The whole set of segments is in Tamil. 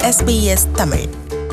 SBS தமிழ்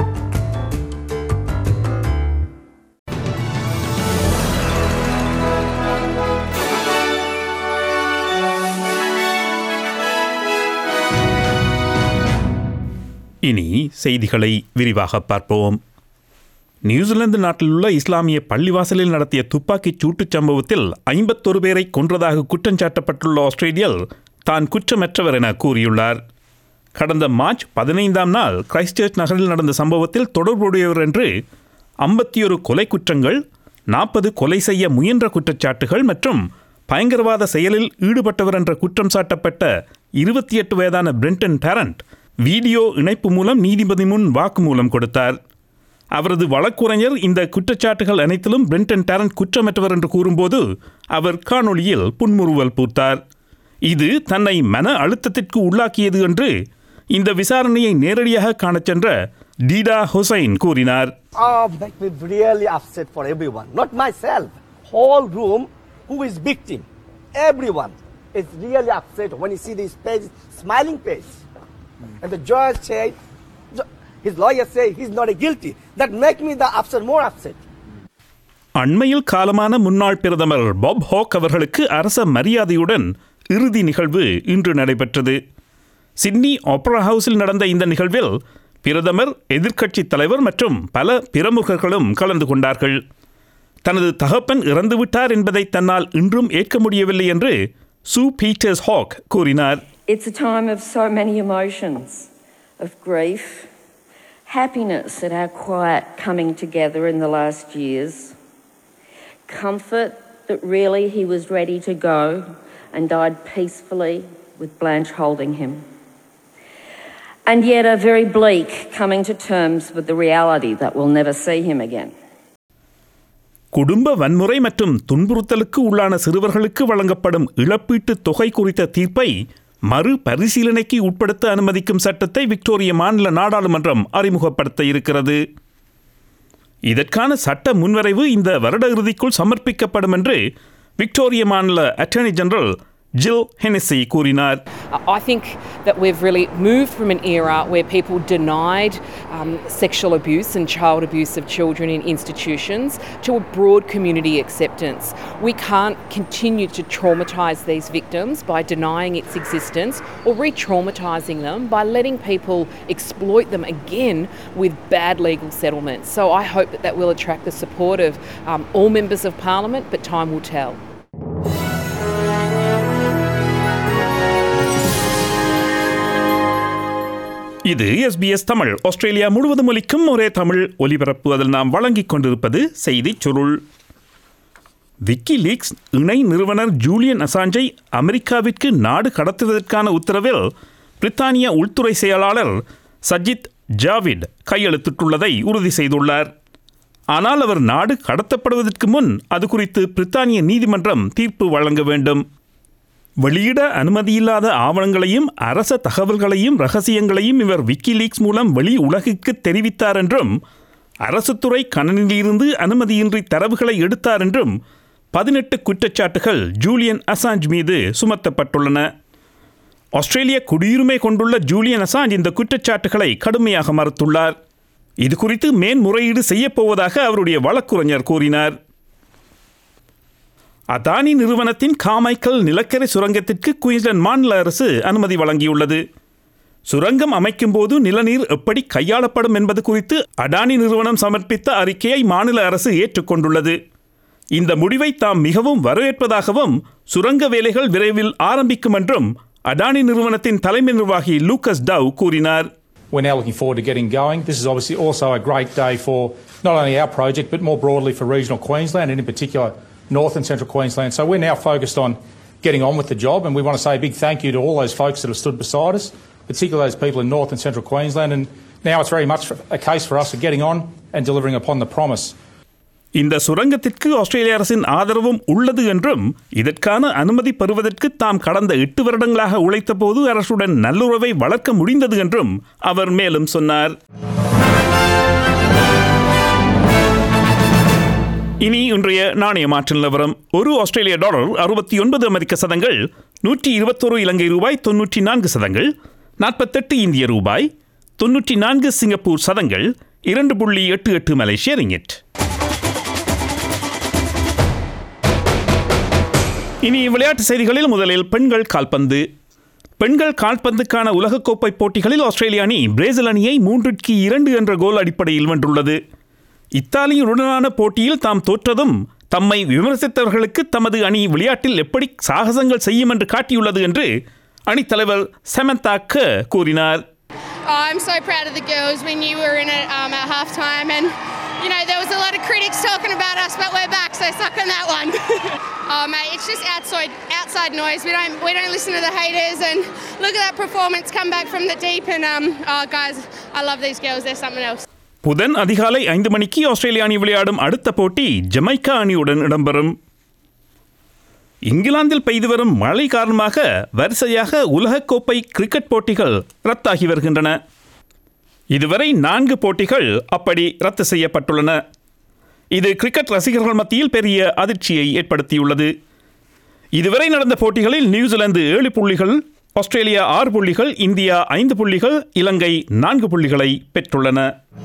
இனி செய்திகளை விரிவாக பார்ப்போம் நியூசிலாந்து நாட்டில் உள்ள இஸ்லாமிய பள்ளிவாசலில் நடத்திய துப்பாக்கிச் சூட்டுச் சம்பவத்தில் ஐம்பத்தொரு பேரை கொன்றதாக குற்றஞ்சாட்டப்பட்டுள்ள ஆஸ்திரேலியல் தான் குற்றமற்றவர் என கூறியுள்ளார் கடந்த மார்ச் பதினைந்தாம் நாள் கிரைஸ்ட்சர்ச் நகரில் நடந்த சம்பவத்தில் தொடர்புடையவர் என்று ஐம்பத்தி ஒரு கொலை குற்றங்கள் நாற்பது கொலை செய்ய முயன்ற குற்றச்சாட்டுகள் மற்றும் பயங்கரவாத செயலில் ஈடுபட்டவர் என்ற குற்றம் சாட்டப்பட்ட இருபத்தி எட்டு வயதான பிரெண்டன் டேரண்ட் வீடியோ இணைப்பு மூலம் நீதிபதி முன் வாக்குமூலம் கொடுத்தார் அவரது வழக்குரைஞர் இந்த குற்றச்சாட்டுகள் அனைத்திலும் பிரெண்டன் டேரண்ட் குற்றமற்றவர் என்று கூறும்போது அவர் காணொளியில் புன்முறுவல் பூத்தார் இது தன்னை மன அழுத்தத்திற்கு உள்ளாக்கியது என்று இந்த விசாரணையை நேரடியாக காணச் சென்ற டீடா ஹுசைன் கூறினார் Oh, make me really upset for everyone, not myself. Whole room, who is victim? Everyone is really upset when you see this face, smiling face. And the judge said, his lawyer say he's not a guilty. That make me the upset, more upset. அண்மையில் காலமான முன்னாள் பிரதமர் பாப் ஹோக் அவர்களுக்கு அரச மரியாதையுடன் இறுதி நிகழ்வு இன்று நடைபெற்றது சிட்னி ஆப்பரா ஹவுஸில் நடந்த இந்த நிகழ்வில் பிரதமர் எதிர்க்கட்சித் தலைவர் மற்றும் பல பிரமுகர்களும் கலந்து கொண்டார்கள் தனது தகப்பன் இறந்துவிட்டார் என்பதை தன்னால் இன்றும் ஏற்க முடியவில்லை என்று சூ பீட்டர்ஸ் ஹாக் கூறினார் It's a time of so many emotions of grief, happiness at our quiet coming together in the last years, comfort that really he was ready to go and died peacefully with Blanche holding him. And yet, a very bleak coming to terms with the reality that we'll never see him again. குடும்ப வன்முறை மற்றும் துன்புறுத்தலுக்கு உள்ளான சிறுவர்களுக்கு வழங்கப்படும் இழப்பீட்டுத் தொகை குறித்த தீர்ப்பை மறு பரிசீலனைக்கு உட்படுத்த அனுமதிக்கும் சட்டத்தை விக்டோரிய மாநில நாடாளுமன்றம் அறிமுகப்படுத்த இருக்கிறது இதற்கான சட்ட முன்வரைவு இந்த வருட இறுதிக்குள் சமர்ப்பிக்கப்படும் என்று விக்டோரிய மாநில அட்டர்னி ஜெனரல் ஜில் ஹெனசி கூறினார் I think that we've really moved from an era where people denied um, sexual abuse and child abuse of children in institutions to a broad community acceptance. We can't continue to traumatise these victims by denying its existence or re traumatising them by letting people exploit them again with bad legal settlements. So I hope that that will attract the support of um, all members of Parliament, but time will tell. இது எஸ்பிஎஸ் தமிழ் ஆஸ்திரேலியா முழுவதும் ஒலிக்கும் ஒரே தமிழ் ஒலிபரப்பு அதில் நாம் வழங்கிக் கொண்டிருப்பது செய்திச் சுருள் விக்கி லீக்ஸ் இணை நிறுவனர் ஜூலியன் அசாஞ்சை அமெரிக்காவிற்கு நாடு கடத்துவதற்கான உத்தரவில் பிரித்தானிய உள்துறை செயலாளர் சஜித் ஜாவிட் கையெழுத்திட்டுள்ளதை உறுதி செய்துள்ளார் ஆனால் அவர் நாடு கடத்தப்படுவதற்கு முன் அது குறித்து பிரித்தானிய நீதிமன்றம் தீர்ப்பு வழங்க வேண்டும் வெளியிட அனுமதியில்லாத ஆவணங்களையும் அரச தகவல்களையும் ரகசியங்களையும் இவர் விக்கிலீக்ஸ் மூலம் வெளி உலகிற்கு தெரிவித்தார் என்றும் அரசுத்துறை கணனிலிருந்து அனுமதியின்றி தரவுகளை எடுத்தார் என்றும் பதினெட்டு குற்றச்சாட்டுகள் ஜூலியன் அசாஞ்ச் மீது சுமத்தப்பட்டுள்ளன ஆஸ்திரேலிய குடியுரிமை கொண்டுள்ள ஜூலியன் அசாஞ்ச் இந்த குற்றச்சாட்டுகளை கடுமையாக மறுத்துள்ளார் இது குறித்து மேன்முறையீடு செய்யப்போவதாக அவருடைய வழக்குரைஞர் கூறினார் அதானி நிறுவனத்தின் காமைக்கல் நிலக்கரி சுரங்கத்திற்கு குயின்ஸ்லாந்து மாநில அரசு அனுமதி வழங்கியுள்ளது சுரங்கம் அமைக்கும் போது நிலநீர் எப்படி கையாளப்படும் என்பது குறித்து அடானி நிறுவனம் சமர்ப்பித்த அறிக்கையை மாநில அரசு ஏற்றுக்கொண்டுள்ளது இந்த முடிவை தாம் மிகவும் வரவேற்பதாகவும் சுரங்க வேலைகள் விரைவில் ஆரம்பிக்கும் என்றும் அடானி நிறுவனத்தின் தலைமை நிர்வாகி லூக்கஸ் டவ் கூறினார் We're now looking forward to getting going. This is obviously also a great day for not only our project but more broadly for regional Queensland and in particular North and Central Queensland. So we're now focused on getting on with the job and we want to say a big thank you to all those folks that have stood beside us, particularly those people in North and Central Queensland. And now it's very much a case for us of getting on and delivering upon the promise. இந்த சுரங்கத்திற்கு ஆஸ்திரேலிய அரசின் ஆதரவும் உள்ளது என்றும் இதற்கான அனுமதி பெறுவதற்கு தாம் கடந்த எட்டு வருடங்களாக உழைத்தபோது அரசுடன் நல்லுறவை வளர்க்க முடிந்தது என்றும் அவர் மேலும் சொன்னார் இனி இன்றைய நாணய மாற்று நிலவரம் ஒரு ஆஸ்திரேலிய டாலர் அறுபத்தி ஒன்பது அமெரிக்க சதங்கள் நூற்றி இருபத்தொரு இலங்கை ரூபாய் தொன்னூற்றி நான்கு சதங்கள் நாற்பத்தெட்டு இந்திய ரூபாய் தொன்னூற்றி நான்கு சிங்கப்பூர் சதங்கள் இரண்டு புள்ளி எட்டு எட்டு மலேசிய ரிங்கிட் இனி விளையாட்டு செய்திகளில் முதலில் பெண்கள் கால்பந்து பெண்கள் கால்பந்துக்கான உலகக்கோப்பை போட்டிகளில் ஆஸ்திரேலிய அணி பிரேசில் அணியை மூன்றிற்கு இரண்டு என்ற கோல் அடிப்படையில் வென்றுள்ளது இத்தாலியுடனான போட்டியில் தாம் தோற்றதும் தம்மை விமர்சித்தவர்களுக்கு தமது அணி விளையாட்டில் எப்படி சாகசங்கள் செய்யும் என்று காட்டியுள்ளது என்று அணித்தலைவர் செமந்தாக்க கூறினார் Oh, I'm so proud of the girls. We knew we were in it um, at half time, and you know, there was a lot of critics talking about us, but we're back, so suck on that one. oh, mate, it's just outside outside noise. We don't we don't listen to the haters, and look at that performance come back from the deep. And um, oh, guys, I love these girls. They're something else. புதன் அதிகாலை ஐந்து மணிக்கு ஆஸ்திரேலிய அணி விளையாடும் அடுத்த போட்டி ஜமைக்கா அணியுடன் இடம்பெறும் இங்கிலாந்தில் பெய்து வரும் மழை காரணமாக வரிசையாக உலகக்கோப்பை கிரிக்கெட் போட்டிகள் ரத்தாகி வருகின்றன இதுவரை நான்கு போட்டிகள் அப்படி ரத்து செய்யப்பட்டுள்ளன இது கிரிக்கெட் ரசிகர்கள் மத்தியில் பெரிய அதிர்ச்சியை ஏற்படுத்தியுள்ளது இதுவரை நடந்த போட்டிகளில் நியூசிலாந்து ஏழு புள்ளிகள் ஆஸ்திரேலியா ஆறு புள்ளிகள் இந்தியா ஐந்து புள்ளிகள் இலங்கை நான்கு புள்ளிகளை பெற்றுள்ளன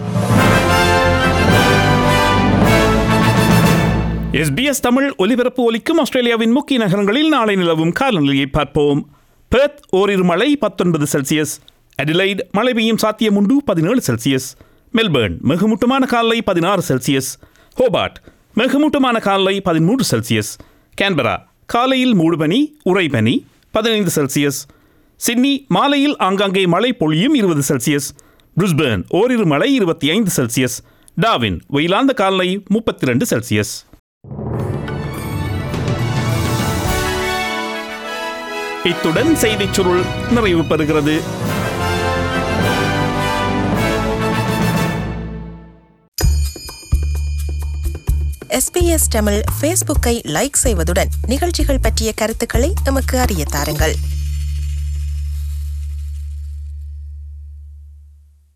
எஸ்பிஎஸ் தமிழ் ஒலிபரப்பு ஒலிக்கும் ஆஸ்திரேலியாவின் முக்கிய நகரங்களில் நாளை நிலவும் காலநிலையை பார்ப்போம் பெர்த் ஓரிரு மழை பத்தொன்பது செல்சியஸ் அடிலைட் மழை பெய்யும் சாத்தியம் உண்டு பதினேழு செல்சியஸ் மெல்பர்ன் மிகுமூட்டமான காலை பதினாறு செல்சியஸ் ஹோபார்ட் மிகுமூட்டமான காலை பதிமூன்று செல்சியஸ் கேன்பரா காலையில் மூடுபனி உறைபனி பதினைந்து செல்சியஸ் சிட்னி மாலையில் ஆங்காங்கே மழை பொழியும் இருபது செல்சியஸ் பிரிஸ்பேர்ன் ஓரிரு மழை இருபத்தி ஐந்து செல்சியஸ் டாவின் வெயிலாந்த காலை முப்பத்தி ரெண்டு செல்சியஸ் இத்துடன் செய்திச் சுருள் நிறைவு பெறுகிறது எஸ்பிஎஸ் தமிழ் ஃபேஸ்புக்கை லைக் செய்வதுடன் நிகழ்ச்சிகள் பற்றிய கருத்துக்களை எமக்கு அறிய தாருங்கள்